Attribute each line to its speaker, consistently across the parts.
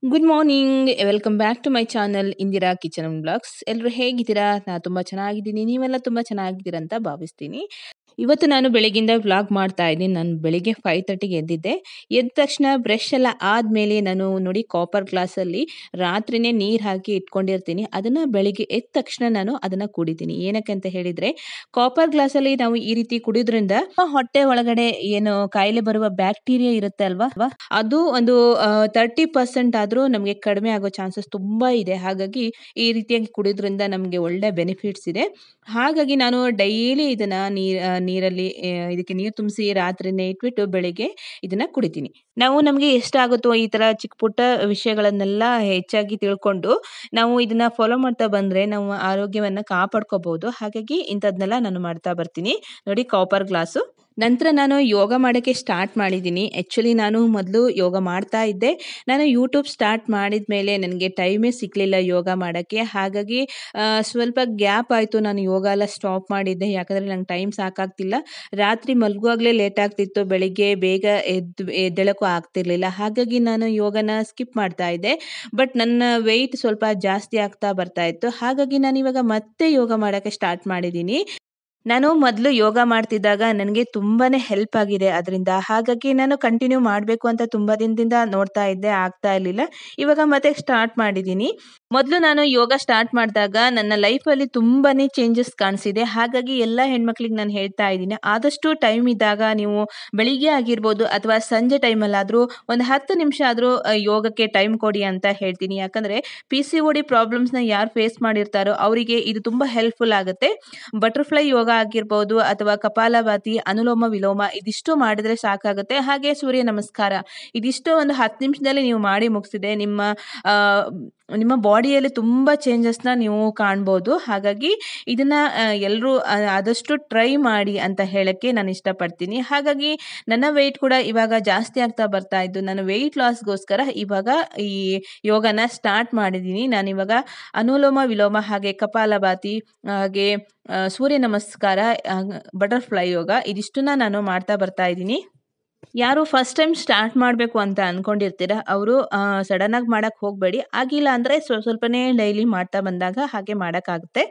Speaker 1: Good morning welcome back to my channel Indira kitchen and blogs ಎಲ್ಲರೂ ಹೇಗಿದ್ದೀರಾ ನಾನು ತುಂಬ ಚೆನ್ನಾಗಿದ್ದೀನಿ ನೀವೆಲ್ಲ ತುಂಬ ಚೆನ್ನಾಗಿದ್ದೀರಾ ಅಂತ ಭಾವಿಸ್ತೀನಿ ಇವತ್ತು ನಾನು ಬೆಳಗಿಂದ ವ್ಲಾಗ್ ಮಾಡ್ತಾ ಇದ್ದೀನಿ ನಾನು ಬೆಳಿಗ್ಗೆ ಫೈವ್ ತರ್ಟಿಗೆ ಎದ್ದಿದ್ದೆ ಎದ್ದ ತಕ್ಷಣ ಬ್ರಷ್ ಎಲ್ಲ ಆದಮೇಲೆ ನಾನು ನೋಡಿ ಕಾಪರ್ ಗ್ಲಾಸಲ್ಲಿ ರಾತ್ರಿನೇ ನೀರು ಹಾಕಿ ಇಟ್ಕೊಂಡಿರ್ತೀನಿ ಅದನ್ನು ಬೆಳಿಗ್ಗೆ ಎದ್ದ ತಕ್ಷಣ ನಾನು ಅದನ್ನು ಕುಡಿತೀನಿ ಏನಕ್ಕೆ ಅಂತ ಹೇಳಿದರೆ ಕಾಪರ್ ಗ್ಲಾಸಲ್ಲಿ ನಾವು ಈ ರೀತಿ ಕುಡಿಯೋದ್ರಿಂದ ಹೊಟ್ಟೆ ಒಳಗಡೆ ಏನು ಕಾಯಿಲೆ ಬರುವ ಬ್ಯಾಕ್ಟೀರಿಯಾ ಇರುತ್ತೆ ಅಲ್ವಾ ಅಲ್ವಾ? ಅದು ಒಂದು ತರ್ಟಿ ಪರ್ಸೆಂಟ್ ಆದರೂ ನಮಗೆ ಕಡಿಮೆ ಆಗೋ ಚಾನ್ಸಸ್ ತುಂಬ ಇದೆ ಹಾಗಾಗಿ ಈ ರೀತಿಯಾಗಿ ಕುಡಿಯೋದ್ರಿಂದ ನಮಗೆ ಒಳ್ಳೆ ಬೆನಿಫಿಟ್ಸ್ ಇದೆ ಹಾಗಾಗಿ ನಾನು ಡೈಲಿ ಇದನ್ನ ನೀರ್ ಆ, ನೀರಲ್ಲಿ ಆ, ಇದಕ್ಕೆ ನೀರು ತುಂಬಿಸಿ ರಾತ್ರಿನೇ ಇಟ್ಬಿಟ್ಟು ಬೆಳಿಗ್ಗೆ ಇದನ್ನ ಕುಡಿತೀನಿ ನಾವು ನಮಗೆ ಎಷ್ಟಾಗುತ್ತೋ ಈ ತರ ಚಿಕ್ಕ ಪುಟ್ಟ ವಿಷಯಗಳನ್ನೆಲ್ಲ ಹೆಚ್ಚಾಗಿ ತಿಳ್ಕೊಂಡು ನಾವು ಇದನ್ನ ಫಾಲೋ ಮಾಡ್ತಾ ಬಂದ್ರೆ ನಾವು ಆರೋಗ್ಯವನ್ನ ಕಾಪಾಡ್ಕೋಬಹುದು ಹಾಗಾಗಿ ಇಂಥದ್ನೆಲ್ಲ ನಾನು ಮಾಡ್ತಾ ಬರ್ತೀನಿ ನೋಡಿ ಕಾಪರ್ ಗ್ಲಾಸು ನಂತರ ನಾನು ಯೋಗ ಮಾಡೋಕ್ಕೆ ಸ್ಟಾರ್ಟ್ ಮಾಡಿದ್ದೀನಿ ಆ್ಯಕ್ಚುಲಿ ನಾನು ಮೊದಲು ಯೋಗ ಮಾಡ್ತಾ ಇದ್ದೆ ನಾನು ಯೂಟ್ಯೂಬ್ ಸ್ಟಾರ್ಟ್ ಮಾಡಿದ ಮೇಲೆ ನನಗೆ ಟೈಮೇ ಸಿಕ್ಕಲಿಲ್ಲ ಯೋಗ ಮಾಡೋಕ್ಕೆ ಹಾಗಾಗಿ ಆ, ಸ್ವಲ್ಪ ಗ್ಯಾಪ್ ಆಯಿತು ನಾನು ಯೋಗ ಎಲ್ಲ ಸ್ಟಾಪ್ ಮಾಡಿದ್ದೆ ಯಾಕಂದರೆ ನಂಗೆ ಟೈಮ್ ಸಾಕಾಗ್ತಿಲ್ಲ ರಾತ್ರಿ ಮಲಗುವಾಗಲೇ ಲೇಟ್ ಆಗ್ತಿತ್ತು ಬೆಳಿಗ್ಗೆ ಬೇಗ ಎದ್ದು ಎದ್ದೇಳಕ್ಕೂ ಆಗ್ತಿರ್ಲಿಲ್ಲ ಹಾಗಾಗಿ ನಾನು ಯೋಗನ ಸ್ಕಿಪ್ ಮಾಡ್ತಾ ಇದ್ದೆ ಬಟ್ ನನ್ನ ವೆಯ್ಟ್ ಸ್ವಲ್ಪ ಜಾಸ್ತಿ ಆಗ್ತಾ ಬರ್ತಾ ಇತ್ತು ಹಾಗಾಗಿ ನಾನು ಇವಾಗ ಮತ್ತೆ ಯೋಗ ಮಾಡೋಕ್ಕೆ ಸ್ಟಾರ್ಟ್ ಮಾಡಿದ್ದೀನಿ ನಾನು ಮೊದಲು ಯೋಗ ಮಾಡ್ತಿದ್ದಾಗ ನನಗೆ ತುಂಬಾನೇ ಹೆಲ್ಪ್ ಆಗಿದೆ ಅದರಿಂದ ಹಾಗಾಗಿ ನಾನು ಕಂಟಿನ್ಯೂ ಮಾಡಬೇಕು ಅಂತ ತುಂಬ ದಿನದಿಂದ ನೋಡ್ತಾ ಇದ್ದೆ ಆಗ್ತಾ ಇರಲಿಲ್ಲ ಇವಾಗ ಮತ್ತೆ ಸ್ಟಾರ್ಟ್ ಮಾಡಿದ್ದೀನಿ ಮೊದಲು ನಾನು ಯೋಗ ಸ್ಟಾರ್ಟ್ ಮಾಡಿದಾಗ ನನ್ನ ಲೈಫಲ್ಲಿ ತುಂಬಾನೇ ಚೇಂಜಸ್ ಕಾಣಿಸಿದೆ ಹಾಗಾಗಿ ಎಲ್ಲ ಹೆಣ್ಮಕ್ಳಿಗೆ ನಾನು ಹೇಳ್ತಾ ಇದ್ದೀನಿ ಆದಷ್ಟು ಟೈಮ್ ಇದ್ದಾಗ ನೀವು ಬೆಳಿಗ್ಗೆ ಆಗಿರ್ಬೋದು ಅಥವಾ ಸಂಜೆ ಟೈಮಲ್ಲಾದರೂ ಒಂದು ಹತ್ತು ನಿಮಿಷ ಆದರೂ ಯೋಗಕ್ಕೆ ಟೈಮ್ ಕೊಡಿ ಅಂತ ಹೇಳ್ತೀನಿ ಯಾಕಂದರೆ ಪಿ ಸಿ ಒ ಡಿ ಪ್ರಾಬ್ಲಮ್ಸ್ನ ಯಾರು ಫೇಸ್ ಮಾಡಿರ್ತಾರೋ ಅವರಿಗೆ ಇದು ತುಂಬ ಹೆಲ್ಪ್ಫುಲ್ ಆಗುತ್ತೆ ಬಟರ್ಫ್ಲೈ ಯೋಗ ಆಗಿರ್ಬೋದು ಅಥವಾ ಕಪಾಲಭಾತಿ ಅನುಲೋಮ ವಿಲೋಮ ಇದಿಷ್ಟು ಮಾಡಿದ್ರೆ ಸಾಕಾಗುತ್ತೆ ಹಾಗೆ ಸೂರ್ಯ ನಮಸ್ಕಾರ ಇದಿಷ್ಟು ಒಂದು ಹತ್ತು ನಿಮಿಷದಲ್ಲಿ ನೀವು ಮಾಡಿ ಮುಗಿಸಿದೆ ನಿಮ್ಮ ಆ, ನಿಮ್ಮ ಬಾಡಿಯಲ್ಲಿ ತುಂಬ ಚೇಂಜಸ್ನ ನೀವು ಕಾಣ್ಬೋದು ಹಾಗಾಗಿ ಇದನ್ನ ಎಲ್ಲರೂ ಆದಷ್ಟು ಟ್ರೈ ಮಾಡಿ ಅಂತ ಹೇಳಕ್ಕೆ ನಾನು ಇಷ್ಟಪಡ್ತೀನಿ ಹಾಗಾಗಿ ನನ್ನ ವೆಯ್ಟ್ ಕೂಡ ಇವಾಗ ಜಾಸ್ತಿ ಆಗ್ತಾ ಬರ್ತಾ ಇದ್ದು ನಾನು ವೆಯ್ಟ್ ಲಾಸ್ಗೋಸ್ಕರ ಇವಾಗ ಈ ಯೋಗನ ಸ್ಟಾರ್ಟ್ ಮಾಡಿದ್ದೀನಿ ನಾನು ಇವಾಗ ಅನುಲೋಮ ವಿಲೋಮ ಹಾಗೆ ಕಪಾಲಭಾತಿ ಹಾಗೆ ಆ, ಸೂರ್ಯ ನಮಸ್ಕಾರ ಬಟರ್ಫ್ಲೈ ಯೋಗ ಇದಿಷ್ಟನ್ನ ನಾನು ಮಾಡ್ತಾ ಬರ್ತಾ ಇದ್ದೀನಿ ಯಾರು ಫಸ್ಟ್ ಟೈಮ್ ಸ್ಟಾರ್ಟ್ ಮಾಡಬೇಕು ಅಂತ ಅಂದ್ಕೊಂಡಿರ್ತೀರ ಅವರು ಸಡನ್ನಾಗಿ ಮಾಡೋಕ್ಕೆ ಹೋಗಬೇಡಿ ಆಗಿಲ್ಲ ಅಂದರೆ ಸ್ವ ಸ್ವಲ್ಪನೇ ಡೈಲಿ ಮಾಡ್ತಾ ಬಂದಾಗ ಹಾಗೆ ಮಾಡೋಕ್ಕಾಗುತ್ತೆ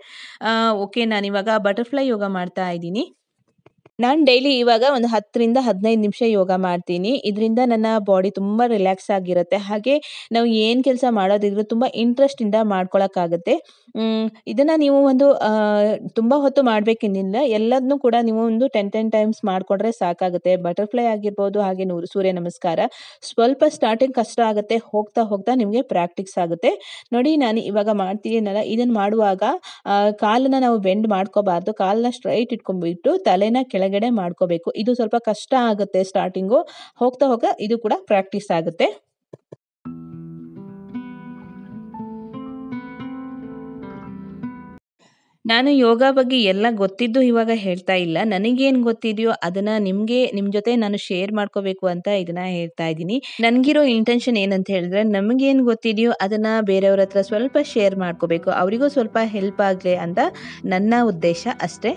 Speaker 1: ಓಕೆ ನಾನಿವಾಗ ಬಟರ್ಫ್ಲೈ ಯೋಗ ಮಾಡ್ತಾ ಇದ್ದೀನಿ ನಾನು ಡೈಲಿ ಇವಾಗ ಒಂದು ಹತ್ತರಿಂದ ಹದಿನೈದು ನಿಮಿಷ ಯೋಗ ಮಾಡ್ತೀನಿ ಇದರಿಂದ ನನ್ನ ಬಾಡಿ ತುಂಬ ರಿಲ್ಯಾಕ್ಸ್ ಆಗಿರುತ್ತೆ ಹಾಗೆ ನಾವು ಏನು ಕೆಲಸ ಮಾಡೋದಿದ್ರು ತುಂಬ ಇಂಟ್ರೆಸ್ಟಿಂದ ಮಾಡ್ಕೊಳಕ್ಕಾಗುತ್ತೆ ಮ್, ಇದನ್ನ ನೀವು ಒಂದು ಆ, ತುಂಬ ಹೊತ್ತು ಮಾಡಬೇಕೆಂದಿಲ್ಲ ಎಲ್ಲದನ್ನೂ ಕೂಡ ನೀವು ಒಂದು ಟೆನ್ ಟೆನ್ ಟೈಮ್ಸ್ ಮಾಡಿಕೊಂಡ್ರೆ ಸಾಕಾಗುತ್ತೆ ಬಟರ್ಫ್ಲೈ ಆಗಿರ್ಬೋದು ಹಾಗೆ ನೂರು ಸೂರ್ಯ ನಮಸ್ಕಾರ ಸ್ವಲ್ಪ ಸ್ಟಾರ್ಟಿಂಗ್ ಕಷ್ಟ ಆಗುತ್ತೆ ಹೋಗ್ತಾ ಹೋಗ್ತಾ ನಿಮಗೆ ಪ್ರಾಕ್ಟೀಸ್ ಆಗುತ್ತೆ ನೋಡಿ ನಾನು ಇವಾಗ ಮಾಡ್ತೀನಲ್ಲ ಇದನ್ನು ಮಾಡುವಾಗ ಆ, ಕಾಲನ್ನ ನಾವು ಬೆಂಡ್ ಮಾಡ್ಕೋಬಾರ್ದು ಕಾಲನ್ನ ಸ್ಟ್ರೈಟ್ ಇಟ್ಕೊಂಡ್ಬಿಟ್ಟು ತಲೆನ ಕೆಳಗಡೆ ಮಾಡ್ಕೋಬೇಕು ಇದು ಸ್ವಲ್ಪ ಕಷ್ಟ ಆಗುತ್ತೆ ಸ್ಟಾರ್ಟಿಂಗು ಹೋಗ್ತಾ ಹೋಗ್ತಾ ಇದು ಕೂಡ ಪ್ರಾಕ್ಟೀಸ್ ಆಗುತ್ತೆ ನಾನು ಯೋಗ ಬಗ್ಗೆ ಎಲ್ಲ ಗೊತ್ತಿದ್ದು ಇವಾಗ ಹೇಳ್ತಾ ಇಲ್ಲ ನನಗೇನು ಗೊತ್ತಿದೆಯೋ ಅದನ್ನ ನಿಮಗೆ ನಿಮ್ಮ ಜೊತೆ ನಾನು ಶೇರ್ ಮಾಡ್ಕೋಬೇಕು ಅಂತ ಇದನ್ನ ಹೇಳ್ತಾ ಇದ್ದೀನಿ ನನಗಿರೋ ಇಂಟೆನ್ಷನ್ ಏನಂತ ಹೇಳಿದ್ರೆ ನಮಗೇನು ಗೊತ್ತಿದೆಯೋ ಅದನ್ನ ಬೇರೆಯವ್ರ ಹತ್ರ ಸ್ವಲ್ಪ ಶೇರ್ ಮಾಡ್ಕೋಬೇಕು ಅವರಿಗೂ ಸ್ವಲ್ಪ ಹೆಲ್ಪ್ ಆಗಲಿ ಅಂತ ನನ್ನ ಉದ್ದೇಶ ಅಷ್ಟೇ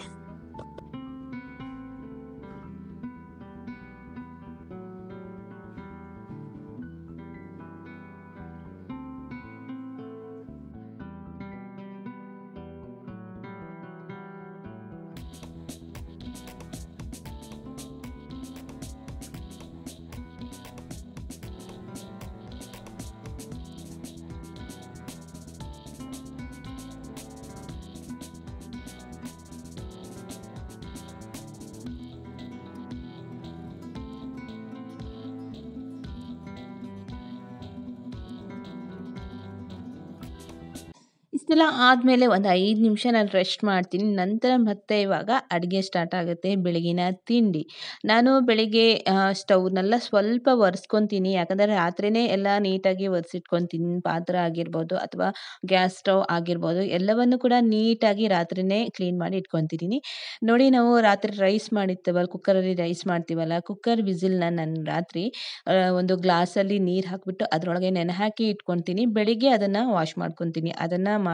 Speaker 1: ಇಷ್ಟೆಲ್ಲ ಆದಮೇಲೆ ಒಂದು ಐದು ನಿಮಿಷ ನಾನು ರೆಸ್ಟ್ ಮಾಡ್ತೀನಿ ನಂತರ ಮತ್ತೆ ಇವಾಗ ಅಡುಗೆ ಸ್ಟಾರ್ಟ್ ಆಗುತ್ತೆ ಬೆಳಗಿನ ತಿಂಡಿ ನಾನು ಬೆಳಿಗ್ಗೆ ಸ್ಟವ್ನೆಲ್ಲ ಸ್ವಲ್ಪ ಒರೆಸ್ಕೊತೀನಿ ಯಾಕಂದರೆ ರಾತ್ರಿನೇ ಎಲ್ಲ ನೀಟಾಗಿ ಒರೆಸಿಟ್ಕೊತೀನಿ ಪಾತ್ರೆ ಆಗಿರ್ಬೋದು ಅಥವಾ ಗ್ಯಾಸ್ ಸ್ಟವ್ ಆಗಿರ್ಬೋದು ಎಲ್ಲವನ್ನು ಕೂಡ ನೀಟಾಗಿ ರಾತ್ರಿನೇ ಕ್ಲೀನ್ ಮಾಡಿ ಇಟ್ಕೊತಿದ್ದೀನಿ ನೋಡಿ ನಾವು ರಾತ್ರಿ ರೈಸ್ ಮಾಡಿರ್ತೀವಲ್ಲ ಕುಕ್ಕರಲ್ಲಿ ರೈಸ್ ಮಾಡ್ತೀವಲ್ಲ ಕುಕ್ಕರ್ ವಿಸಿಲ್ನ ನಾನು ರಾತ್ರಿ ಆ, ಒಂದು ಗ್ಲಾಸಲ್ಲಿ ನೀರು ಹಾಕಿಬಿಟ್ಟು ಅದರೊಳಗೆ ನೆನೆ ಹಾಕಿ ಇಟ್ಕೊತೀನಿ ಬೆಳಿಗ್ಗೆ ಅದನ್ನು ವಾಶ್ ಮಾಡ್ಕೊತೀನಿ ಅದನ್ನು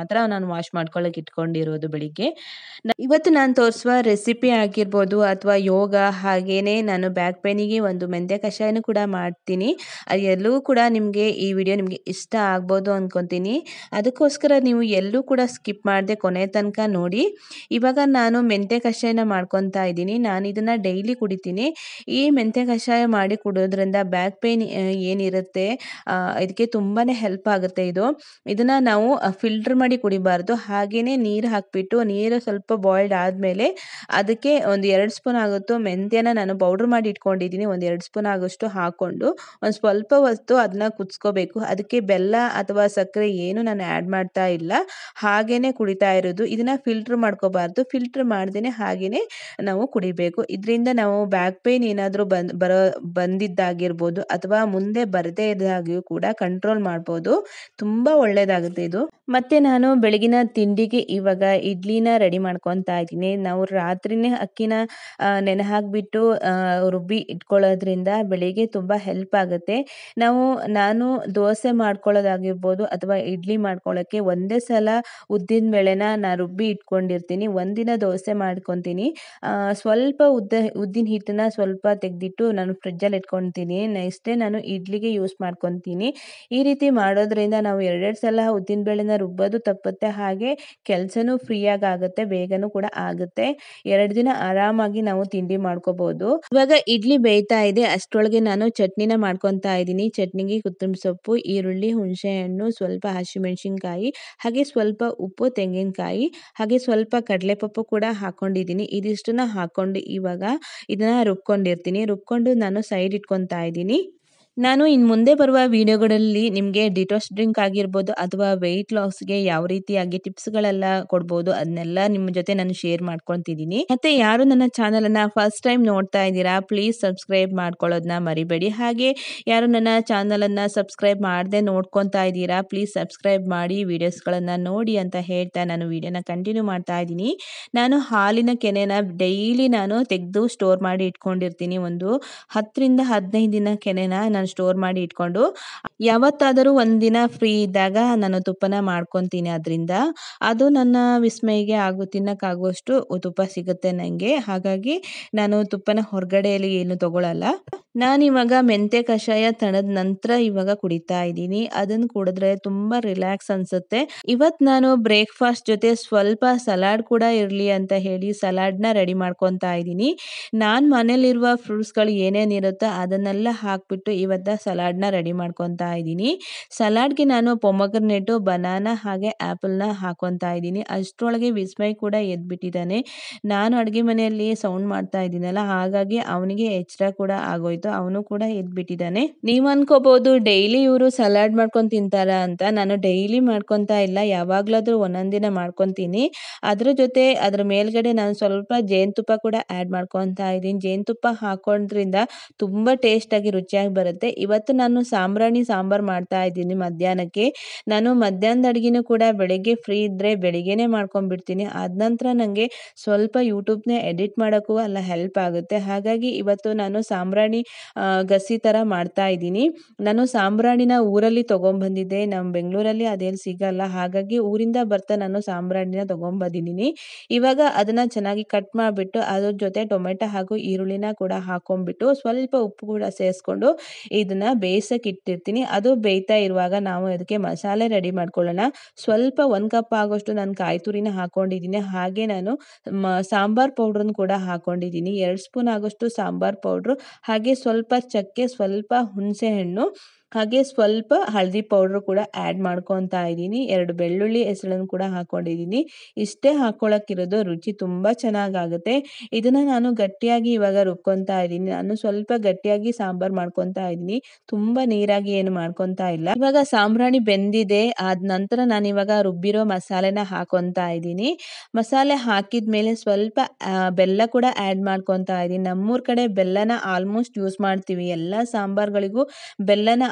Speaker 1: ಮಾತ್ರ ನಾನು ವಾಶ್ ಮಾಡ್ಕೊಳ್ಳೋಕೆ ಇಟ್ಕೊಂಡಿರೋದು ಬೆಳಿಗ್ಗೆ ನ- ಇವತ್ತು ನಾನು ತೋರಿಸುವ ರೆಸಿಪಿ ಆಗಿರ್ಬೋದು ಅಥವಾ ಯೋಗ ಹಾಗೇನೆ ನಾನು ಬ್ಯಾಕ್ ಪೇನಿಗೆ ಒಂದು ಮೆಂತ್ಯ ಕಷಾಯನೂ ಕೂಡ ಮಾಡ್ತೀನಿ ಅದು ಎಲ್ಲವೂ ಕೂಡ ನಿಮಗೆ ಈ ವಿಡಿಯೋ ನಿಮಗೆ ಇಷ್ಟ ಆಗ್ಬೋದು ಅಂದ್ಕೊತೀನಿ ಅದಕ್ಕೋಸ್ಕರ ನೀವು ಎಲ್ಲೂ ಕೂಡ ಸ್ಕಿಪ್ ಮಾಡದೆ ಕೊನೆ ತನಕ ನೋಡಿ ಇವಾಗ ನಾನು ಮೆಂತ್ಯ ಕಷಾಯನ ಮಾಡ್ಕೊತಾ ಇದ್ದೀನಿ ನಾನು ಇದನ್ನು ಡೈಲಿ ಕುಡಿತೀನಿ ಈ ಮೆಂತ್ಯ ಕಷಾಯ ಮಾಡಿ ಕುಡಿಯೋದ್ರಿಂದ ಬ್ಯಾಕ್ ಪೇನ್ ಏನಿರುತ್ತೆ ಆ, ಇದಕ್ಕೆ ತುಂಬಾ ಹೆಲ್ಪ್ ಆಗುತ್ತೆ ಇದು ಇದನ್ನು ನಾವು ಫಿಲ್ಟರ್ ಮಾಡಿ ಕುಡಿಬಾರ್ದು ಹಾಗೆಯೇ ನೀರು ಹಾಕಿಬಿಟ್ಟು ನೀರು ಸ್ವಲ್ಪ ಬಾಯ್ಲ್ಡ್ ಆದಮೇಲೆ ಅದಕ್ಕೆ ಒಂದು ಎರಡು ಸ್ಪೂನ್ ಆಗುತ್ತೋ ಮೆಂತ್ಯನ ನಾನು ಪೌಡ್ರ್ ಮಾಡಿ ಇಟ್ಕೊಂಡಿದ್ದೀನಿ ಒಂದು ಎರಡು ಸ್ಪೂನ್ ಆಗೋಷ್ಟು ಹಾಕ್ಕೊಂಡು ಒಂದು ಸ್ವಲ್ಪ ಹೊತ್ತು ಅದನ್ನ ಕುದಿಸ್ಕೋಬೇಕು ಅದಕ್ಕೆ ಬೆಲ್ಲ ಅಥವಾ ಸಕ್ಕರೆ ಏನು ನಾನು ಆ್ಯಡ್ ಮಾಡ್ತಾ ಇಲ್ಲ ಹಾಗೇನೆ ಕುಡಿತಾ ಇರೋದು ಇದನ್ನ ಫಿಲ್ಟರ್ ಮಾಡ್ಕೋಬಾರ್ದು ಫಿಲ್ಟರ್ ಮಾಡ್ದೇ ಹಾಗೇನೆ ನಾವು ಕುಡಿಬೇಕು ಇದರಿಂದ ನಾವು ಬ್ಯಾಕ್ ಪೇನ್ ಏನಾದರೂ ಬಂದ್ ಬರೋ ಬಂದಿದ್ದಾಗಿರ್ಬೋದು ಅಥವಾ ಮುಂದೆ ಬರದೇ ಇದ್ದಾಗಿಯೂ ಕೂಡ ಕಂಟ್ರೋಲ್ ಮಾಡ್ಬೋದು ತುಂಬ ಒಳ್ಳೆಯದಾಗುತ್ತೆ ಇದು ಮತ್ತೆ ನಾನು ಬೆಳಗಿನ ತಿಂಡಿಗೆ ಇವಾಗ ಇಡ್ಲಿನ ರೆಡಿ ಮಾಡ್ಕೊತಾ ಇದ್ದೀನಿ ನಾವು ರಾತ್ರಿನೇ ಅಕ್ಕಿನ ಆ, ನೆನೆ ಹಾಕಿಬಿಟ್ಟು ರುಬ್ಬಿ ಇಟ್ಕೊಳ್ಳೋದ್ರಿಂದ ಬೆಳಿಗ್ಗೆ ತುಂಬ ಹೆಲ್ಪ್ ಆಗುತ್ತೆ ನಾವು ನಾನು ದೋಸೆ ಮಾಡ್ಕೊಳ್ಳೋದಾಗಿರ್ಬೋದು ಅಥವಾ ಇಡ್ಲಿ ಮಾಡ್ಕೊಳ್ಳೋಕ್ಕೆ ಒಂದೇ ಸಲ ಉದ್ದಿನ ಬೇಳೆನ ನಾನು ರುಬ್ಬಿ ಇಟ್ಕೊಂಡಿರ್ತೀನಿ ಒಂದಿನ ದೋಸೆ ಮಾಡ್ಕೊತೀನಿ ಆ, ಸ್ವಲ್ಪ ಉದ್ದ ಉದ್ದಿನ ಹಿಟ್ಟನ್ನ ಸ್ವಲ್ಪ ತೆಗೆದಿಟ್ಟು ನಾನು ಫ್ರಿಜ್ಜಲ್ಲಿ ಇಟ್ಕೊತೀನಿ ನೆಕ್ಸ್ಟ್ ಡೇ ನಾನು ಇಡ್ಲಿಗೆ ಯೂಸ್ ಮಾಡ್ಕೊತೀನಿ ಈ ರೀತಿ ಮಾಡೋದ್ರಿಂದ ನಾವು ಎರಡೆರಡು ಸಲ ಉದ್ದಿನ ಬೇಳೆನ ರುಬ್ಬೋದು ತಪ್ಪುತ್ತೆ ಹಾಗೆ ಕೆಲಸನೂ ಫ್ರೀಯಾಗಿ ಆಗುತ್ತೆ ಬೇಗನೂ ಕೂಡ ಆಗುತ್ತೆ ಎರಡು ದಿನ ಆರಾಮಾಗಿ ನಾವು ತಿಂಡಿ ಮಾಡ್ಕೋಬಹುದು ಇವಾಗ ಇಡ್ಲಿ ಬೇಯ್ತಾ ಇದೆ ಅಷ್ಟರೊಳಗೆ ನಾನು ಚಟ್ನಿನ ಮಾಡ್ಕೊತಾ ಇದ್ದೀನಿ ಚಟ್ನಿಗೆ ಕೊತ್ತಂಬರಿ ಸೊಪ್ಪು ಈರುಳ್ಳಿ ಹುಣಸೆ ಹಣ್ಣು ಸ್ವಲ್ಪ ಹಸಿಮೆಣಸಿನ್ಕಾಯಿ ಹಾಗೆ ಸ್ವಲ್ಪ ಉಪ್ಪು ತೆಂಗಿನಕಾಯಿ ಹಾಗೆ ಸ್ವಲ್ಪ ಕಡಲೆಪಪ್ಪು ಕೂಡ ಹಾಕೊಂಡಿದ್ದೀನಿ ಇದಿಷ್ಟನ್ನ ಹಾಕೊಂಡು ಇವಾಗ ಇದನ್ನ ರುಬ್ಕೊಂಡಿರ್ತೀನಿ ರುಬ್ಕೊಂಡು ನಾನು ಸೈಡ್ ಇಟ್ಕೊತಾ ಇದ್ದೀನಿ ನಾನು ಇನ್ನು ಮುಂದೆ ಬರುವ ವಿಡಿಯೋಗಳಲ್ಲಿ ನಿಮಗೆ ಡಿಟಾಕ್ಸ್ ಡ್ರಿಂಕ್ ಆಗಿರ್ಬೋದು ಅಥವಾ ವೆಯ್ಟ್ ಲಾಸ್ಗೆ ಯಾವ ರೀತಿಯಾಗಿ ಟಿಪ್ಸ್ಗಳೆಲ್ಲ ಕೊಡ್ಬೋದು ಅದನ್ನೆಲ್ಲ ನಿಮ್ಮ ಜೊತೆ ನಾನು ಶೇರ್ ಮಾಡ್ಕೊತಿದ್ದೀನಿ ಮತ್ತೆ ಯಾರು ನನ್ನ ಚಾನಲನ್ನು ಫಸ್ಟ್ ಟೈಮ್ ನೋಡ್ತಾ ಇದ್ದೀರಾ ಪ್ಲೀಸ್ ಸಬ್ಸ್ಕ್ರೈಬ್ ಮಾಡ್ಕೊಳ್ಳೋದನ್ನ ಮರಿಬೇಡಿ ಹಾಗೆ ಯಾರು ನನ್ನ ಚಾನಲನ್ನು ಸಬ್ಸ್ಕ್ರೈಬ್ ಮಾಡದೆ ನೋಡ್ಕೊತಾ ಇದ್ದೀರಾ ಪ್ಲೀಸ್ ಸಬ್ಸ್ಕ್ರೈಬ್ ಮಾಡಿ ವಿಡಿಯೋಸ್ಗಳನ್ನು ನೋಡಿ ಅಂತ ಹೇಳ್ತಾ ನಾನು ವಿಡಿಯೋನ ಕಂಟಿನ್ಯೂ ಮಾಡ್ತಾ ಇದ್ದೀನಿ ನಾನು ಹಾಲಿನ ಕೆನೆನ ಡೈಲಿ ನಾನು ತೆಗೆದು ಸ್ಟೋರ್ ಮಾಡಿ ಇಟ್ಕೊಂಡಿರ್ತೀನಿ ಒಂದು ಹತ್ತರಿಂದ ಹದಿನೈದು ದಿನ ಕೆನೆನ ನಾನು ಸ್ಟೋರ್ ಮಾಡಿ ಇಟ್ಕೊಂಡು ಯಾವತ್ತಾದರೂ ಒಂದಿನ ಫ್ರೀ ಇದ್ದಾಗ ನಾನು ತುಪ್ಪನ ಮಾಡ್ಕೊತೀನಿ ಅದರಿಂದ ಅದು ನನ್ನ ವಿಸ್ಮಯಿಗೆ ಆಗು ತಿನ್ನಕ್ಕಾಗುವಷ್ಟು ತುಪ್ಪ ಸಿಗುತ್ತೆ ನನಗೆ ಹಾಗಾಗಿ ನಾನು ತುಪ್ಪನ ಹೊರಗಡೆಯಲ್ಲಿ ಏನು ತಗೊಳ್ಳಲ್ಲ ನಾನಿವಾಗ ಮೆಂತ್ಯ ಕಷಾಯ ತಣದ ನಂತರ ಇವಾಗ ಕುಡಿತಾ ಇದ್ದೀನಿ ಅದನ್ನು ಕುಡಿದ್ರೆ ತುಂಬ ರಿಲ್ಯಾಕ್ಸ್ ಅನ್ಸುತ್ತೆ ಇವತ್ತು ನಾನು ಬ್ರೇಕ್ಫಾಸ್ಟ್ ಜೊತೆ ಸ್ವಲ್ಪ ಸಲಾಡ್ ಕೂಡ ಇರಲಿ ಅಂತ ಹೇಳಿ ಸಲಾಡ್ನ ರೆಡಿ ಮಾಡ್ಕೊತಾ ಇದ್ದೀನಿ ನಾನು ಮನೇಲಿರುವ ಫ್ರೂಟ್ಸ್ಗಳು ಏನೇನಿರುತ್ತೋ ಅದನ್ನೆಲ್ಲ ಹಾಕ್ಬಿಟ್ಟು ಇವತ್ತು ಸಲಾಡ್ನ ರೆಡಿ ಮಾಡ್ಕೊತಾ ಇದ್ದೀನಿ ಸಲಾಡ್ಗೆ ನಾನು ಪೊಮಗ್ರನೇಟು ಬನಾನ ಹಾಗೆ ಆ್ಯಪಲ್ನ ಹಾಕೊತಾ ಇದ್ದೀನಿ ಅಷ್ಟರೊಳಗೆ ವಿಸ್ಮಯ್ ಕೂಡ ಎದ್ಬಿಟ್ಟಿದ್ದಾನೆ ನಾನು ಅಡುಗೆ ಮನೆಯಲ್ಲಿ ಸೌಂಡ್ ಮಾಡ್ತಾ ಇದ್ದೀನಲ್ಲ ಹಾಗಾಗಿ ಅವನಿಗೆ ಎಚ್ಚರ ಕೂಡ ಆಗೋಯ್ತು ಅವನು ಕೂಡ ಎದ್ಬಿಟ್ಟಿದ್ದಾನೆ ನೀವು ಅನ್ಕೋಬಹುದು ಡೈಲಿ ಇವರು ಸಲಾಡ್ ಮಾಡ್ಕೊಂಡು ತಿಂತಾರ ಅಂತ ನಾನು ಡೈಲಿ ಮಾಡ್ಕೊತಾ ಇಲ್ಲ ಯಾವಾಗ್ಲಾದ್ರೂ ಒಂದೊಂದಿನ ಮಾಡ್ಕೊತೀನಿ ಅದ್ರ ಜೊತೆ ಅದ್ರ ಮೇಲ್ಗಡೆ ನಾನು ಸ್ವಲ್ಪ ಜೇನುತುಪ್ಪ ಕೂಡ ಆ್ಯಡ್ ಮಾಡ್ಕೊತಾ ಇದ್ದೀನಿ ಜೇನುತುಪ್ಪ ಹಾಕೋದ್ರಿಂದ ತುಂಬ ಟೇಸ್ಟಾಗಿ ರುಚಿಯಾಗಿ ಬರುತ್ತೆ ಇವತ್ತು ನಾನು ಸಾಂಬ್ರಾಣಿ ಸಾಂಬಾರು ಮಾಡ್ತಾ ಇದ್ದೀನಿ ಮಧ್ಯಾಹ್ನಕ್ಕೆ ನಾನು ಮಧ್ಯಾಹ್ನದ ಅಡುಗೆನೂ ಕೂಡ ಬೆಳಗ್ಗೆ ಫ್ರೀ ಇದ್ದರೆ ಬೆಳಿಗ್ಗೆನೇ ಮಾಡ್ಕೊಂಡ್ಬಿಡ್ತೀನಿ ಆದ ನಂತರ ನನಗೆ ಸ್ವಲ್ಪ ಯೂಟ್ಯೂಬ್ನೇ ಎಡಿಟ್ ಮಾಡೋಕ್ಕೂ ಎಲ್ಲ ಹೆಲ್ಪ್ ಆಗುತ್ತೆ ಹಾಗಾಗಿ ಇವತ್ತು ನಾನು ಸಾಂಬ್ರಾಣಿ ಆ, ಗಸಿ ಥರ ಮಾಡ್ತಾ ಇದ್ದೀನಿ ನಾನು ಸಾಂಬ್ರಾಣಿನ ಊರಲ್ಲಿ ತೊಗೊಂಬಂದಿದ್ದೆ ನಮ್ಮ ಬೆಂಗಳೂರಲ್ಲಿ ಅದೇನು ಸಿಗಲ್ಲ ಹಾಗಾಗಿ ಊರಿಂದ ಬರ್ತಾ ನಾನು ಸಾಂಬ್ರಾಣಿನ ತೊಗೊಂಬಂದಿದ್ದೀನಿ ಇವಾಗ ಅದನ್ನು ಚೆನ್ನಾಗಿ ಕಟ್ ಮಾಡಿಬಿಟ್ಟು ಅದ್ರ ಜೊತೆ ಟೊಮೆಟೊ ಹಾಗೂ ಈರುಳ್ಳಿನ ಕೂಡ ಹಾಕೊಂಡ್ಬಿಟ್ಟು ಸ್ವಲ್ಪ ಉಪ್ಪು ಕೂಡ ಸೇರಿಸ್ಕೊಂಡು ಇದನ್ನು ಬೇಯಿಸೋಕೆ ಇಟ್ಟಿರ್ತೀನಿ ಅದು ಬೇಯ್ತಾ ಇರುವಾಗ ನಾವು ಅದಕ್ಕೆ ಮಸಾಲೆ ರೆಡಿ ಮಾಡ್ಕೊಳ್ಳೋಣ ಸ್ವಲ್ಪ ಒಂದು ಕಪ್ ಆಗೋಷ್ಟು ನಾನು ಕಾಯಿ ತುರಿನ ಹಾಕೊಂಡಿದ್ದೀನಿ ಹಾಗೆ ನಾನು ಮ ಸಾಂಬಾರ್ ಪೌಡ್ರನ್ನ ಕೂಡ ಹಾಕೊಂಡಿದ್ದೀನಿ ಎರಡು ಸ್ಪೂನ್ ಆಗೋಷ್ಟು ಸಾಂಬಾರ್ ಪೌಡ್ರು ಹಾಗೆ ಸ್ವಲ್ಪ ಚಕ್ಕೆ ಸ್ವಲ್ಪ ಹುಣಸೆ ಹಣ್ಣು ಹಾಗೆ ಸ್ವಲ್ಪ ಹಳದಿ ಪೌಡ್ರು ಕೂಡ ಆ್ಯಡ್ ಮಾಡ್ಕೊತಾ ಇದ್ದೀನಿ ಎರಡು ಬೆಳ್ಳುಳ್ಳಿ ಹೆಸಳನ್ನು ಕೂಡ ಹಾಕ್ಕೊಂಡಿದ್ದೀನಿ ಇಷ್ಟೇ ಹಾಕ್ಕೊಳಕ್ಕಿರೋದು ರುಚಿ ತುಂಬ ಚೆನ್ನಾಗಾಗುತ್ತೆ ಇದನ್ನು ನಾನು ಗಟ್ಟಿಯಾಗಿ ಇವಾಗ ರುಬ್ಕೊತಾ ಇದ್ದೀನಿ ನಾನು ಸ್ವಲ್ಪ ಗಟ್ಟಿಯಾಗಿ ಸಾಂಬಾರು ಮಾಡ್ಕೊತಾ ಇದ್ದೀನಿ ತುಂಬ ನೀರಾಗಿ ಏನು ಮಾಡ್ಕೊತಾ ಇಲ್ಲ ಇವಾಗ ಸಾಂಬ್ರಾಣಿ ಬೆಂದಿದೆ ಆದ ನಂತರ ನಾನು ಇವಾಗ ರುಬ್ಬಿರೋ ಮಸಾಲೆನ ಹಾಕೊತಾ ಇದ್ದೀನಿ ಮಸಾಲೆ ಹಾಕಿದ ಮೇಲೆ ಸ್ವಲ್ಪ ಆ, ಬೆಲ್ಲ ಕೂಡ ಆ್ಯಡ್ ಮಾಡ್ಕೊತಾ ಇದ್ದೀನಿ ನಮ್ಮೂರ ಕಡೆ ಬೆಲ್ಲನ ಆಲ್ಮೋಸ್ಟ್ ಯೂಸ್ ಮಾಡ್ತೀವಿ ಎಲ್ಲ ಸಾಂಬಾರುಗಳಿಗೂ ಬೆಲ್ಲನ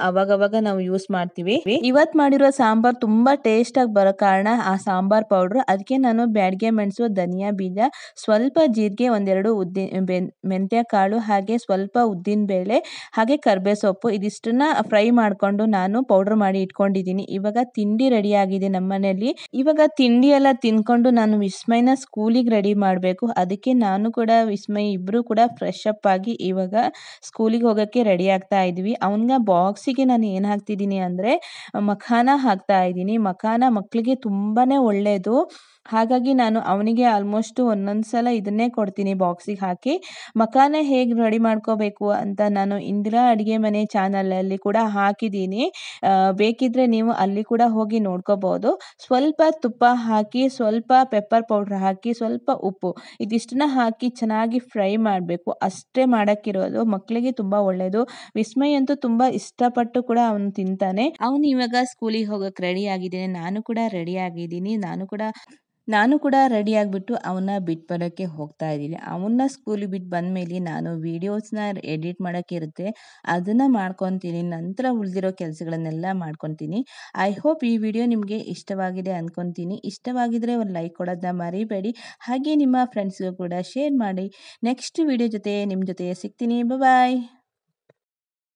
Speaker 1: ಅವಾಗವಾಗ ನಾವು ಯೂಸ್ ಮಾಡ್ತೀವಿ ಇವತ್ತು ಮಾಡಿರೋ ಸಾಂಬಾರ್ ತುಂಬಾ ಟೇಸ್ಟ್ ಆಗಿ ಬರೋ ಕಾರಣ ಆ ಸಾಂಬಾರ್ ಪೌಡ್ರ್ ಅದಕ್ಕೆ ನಾನು ಬ್ಯಾಡ್ಗೆ ಮೆಣಸು ಧನಿಯಾ ಬೀಜ ಸ್ವಲ್ಪ ಜೀರಿಗೆ ಒಂದೆರಡು ಉದ್ದಿನ ಬೆನ್ ಮೆಂತ್ಯ ಕಾಳು ಹಾಗೆ ಸ್ವಲ್ಪ ಉದ್ದಿನ ಬೇಳೆ ಹಾಗೆ ಕರ್ಬೇ ಸೊಪ್ಪು ಇದಿಷ್ಟನ್ನ ಫ್ರೈ ಮಾಡಿಕೊಂಡು ನಾನು ಪೌಡ್ರ್ ಮಾಡಿ ಇಟ್ಕೊಂಡಿದ್ದೀನಿ ಇವಾಗ ತಿಂಡಿ ರೆಡಿ ಆಗಿದೆ ನಮ್ಮ ಮನೆಯಲ್ಲಿ ಇವಾಗ ತಿಂಡಿ ಎಲ್ಲ ತಿನ್ಕೊಂಡು ನಾನು ವಿಸ್ಮಯನ ಸ್ಕೂಲಿಗೆ ರೆಡಿ ಮಾಡಬೇಕು ಅದಕ್ಕೆ ನಾನು ಕೂಡ ವಿಸ್ಮಯ್ ಇಬ್ಬರು ಕೂಡ ಫ್ರೆಶ್ ಅಪ್ ಆಗಿ ಇವಾಗ ಸ್ಕೂಲಿಗೆ ಹೋಗೋಕ್ಕೆ ರೆಡಿ ಆಗ್ತಾ ಇದ್ವಿ ಅವನಿಗೆ ಬಾಕ್ಸಿಗೆ ನಾನು ಏನು ಹಾಕ್ತಿದ್ದೀನಿ ಅಂದರೆ ಮಖಾನ ಹಾಕ್ತಾ ಇದ್ದೀನಿ ಮಖಾನ ಮಕ್ಕಳಿಗೆ ತುಂಬಾ ಒಳ್ಳೆಯದು ಹಾಗಾಗಿ ನಾನು ಅವನಿಗೆ ಆಲ್ಮೋಸ್ಟು ಒಂದೊಂದು ಸಲ ಇದನ್ನೇ ಕೊಡ್ತೀನಿ ಬಾಕ್ಸಿಗೆ ಹಾಕಿ ಮಖಾನ ಹೇಗೆ ರೆಡಿ ಮಾಡ್ಕೋಬೇಕು ಅಂತ ನಾನು ಇಂದಿರಾ ಅಡುಗೆ ಮನೆ ಚಾನಲಲ್ಲಿ ಕೂಡ ಹಾಕಿದ್ದೀನಿ ಬೇಕಿದ್ದರೆ ನೀವು ಅಲ್ಲಿ ಕೂಡ ಹೋಗಿ ನೋಡ್ಕೋಬೋದು ಸ್ವಲ್ಪ ತುಪ್ಪ ಹಾಕಿ ಸ್ವಲ್ಪ ಪೆಪ್ಪರ್ ಪೌಡ್ರ್ ಹಾಕಿ ಸ್ವಲ್ಪ ಉಪ್ಪು ಇದಿಷ್ಟನ್ನ ಹಾಕಿ ಚೆನ್ನಾಗಿ ಫ್ರೈ ಮಾಡಬೇಕು ಅಷ್ಟೇ ಮಾಡೋಕ್ಕಿರೋದು ಮಕ್ಕಳಿಗೆ ತುಂಬ ಒಳ್ಳೆಯದು ವಿಸ್ಮಯ್ ಅಂತೂ ತುಂಬ ಇಷ್ಟಪಟ್ಟು ಕೂಡ ಅವನು ತಿಂತಾನೆ ಅವನು ಇವಾಗ ಸ್ಕೂಲಿಗೆ ಹೋಗೋಕ್ಕೆ ರೆಡಿ ಆಗಿದ್ದೇನೆ ನಾನು ಕೂಡ ರೆಡಿ ಆಗಿದ್ದೀನಿ ನಾನು ಕೂಡ ನಾನು ಕೂಡ ರೆಡಿ ಆಗಿಬಿಟ್ಟು ಅವನ್ನ ಬಿಟ್ಟು ಬರೋಕ್ಕೆ ಹೋಗ್ತಾ ಇದ್ದೀನಿ ಅವನ್ನ ಸ್ಕೂಲಿಗೆ ಬಿಟ್ಟು ಬಂದಮೇಲೆ ನಾನು ವೀಡಿಯೋಸ್ನ ಎಡಿಟ್ ಮಾಡೋಕ್ಕೆ ಇರುತ್ತೆ ಅದನ್ನು ಮಾಡ್ಕೊತೀನಿ ನಂತರ ಉಳಿದಿರೋ ಕೆಲಸಗಳನ್ನೆಲ್ಲ ಮಾಡ್ಕೊತೀನಿ ಐ ಹೋಪ್ ಈ ವಿಡಿಯೋ ನಿಮಗೆ ಇಷ್ಟವಾಗಿದೆ ಅಂದ್ಕೊತೀನಿ ಇಷ್ಟವಾಗಿದ್ದರೆ ಒಂದು ಲೈಕ್ ಕೊಡೋದನ್ನ ಮರಿಬೇಡಿ ಹಾಗೆ ನಿಮ್ಮ ಫ್ರೆಂಡ್ಸ್ಗೂ ಕೂಡ ಶೇರ್ ಮಾಡಿ ನೆಕ್ಸ್ಟ್ ವಿಡಿಯೋ ಜೊತೆ ನಿಮ್ಮ ಜೊತೆ ಸಿಗ್ತೀನಿ ಬಾಯ್